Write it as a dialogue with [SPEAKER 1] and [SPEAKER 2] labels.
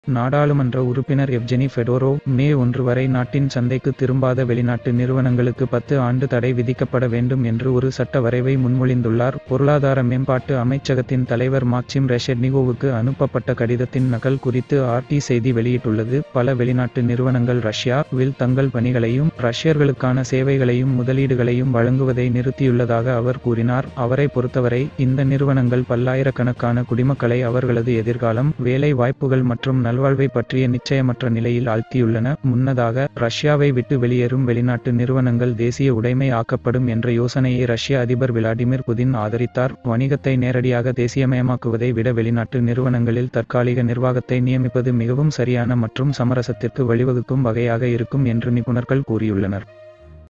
[SPEAKER 1] நாடாளுமன்ற உறுப்பினர் Yevgeny Fedorov மே ஒன்று வரை நாட்டின் சந்தைக்கு திரும்பாத வெளிநாட்டு நிறுவனங்களுக்கு பத்து ஆண்டு தடை விதிக்கப்பட வேண்டும் என்று ஒரு சட்ட வரைவை முன்மொழிந்துள்ளார் பொருளாதார மேம்பாட்டு அமைச்சகத்தின் தலைவர் மாக்சிம் ரெஷெட்னிகோவுக்கு அனுப்பப்பட்ட கடிதத்தின் நகல் குறித்து ஆர்டி செய்தி வெளியிட்டுள்ளது பல வெளிநாட்டு நிறுவனங்கள் ரஷ்யா வில் தங்கள் பணிகளையும் ரஷ்யர்களுக்கான சேவைகளையும் முதலீடுகளையும் வழங்குவதை நிறுத்தியுள்ளதாக அவர் கூறினார் அவரை பொறுத்தவரை இந்த நிறுவனங்கள் பல்லாயிரக்கணக்கான குடிமக்களை அவர்களது எதிர்காலம் வேலை வாய்ப்புகள் மற்றும் நல்வாழ்வை பற்றிய நிச்சயமற்ற நிலையில் ஆழ்த்தியுள்ளன முன்னதாக ரஷ்யாவை விட்டு வெளியேறும் வெளிநாட்டு நிறுவனங்கள் தேசிய உடைமை ஆக்கப்படும் என்ற யோசனையை ரஷ்ய அதிபர் விளாடிமிர் புதின் ஆதரித்தார் வணிகத்தை நேரடியாக தேசியமயமாக்குவதை விட வெளிநாட்டு நிறுவனங்களில் தற்காலிக நிர்வாகத்தை நியமிப்பது மிகவும் சரியான மற்றும் சமரசத்திற்கு வழிவகுக்கும் வகையாக இருக்கும் என்று நிபுணர்கள் கூறியுள்ளனர்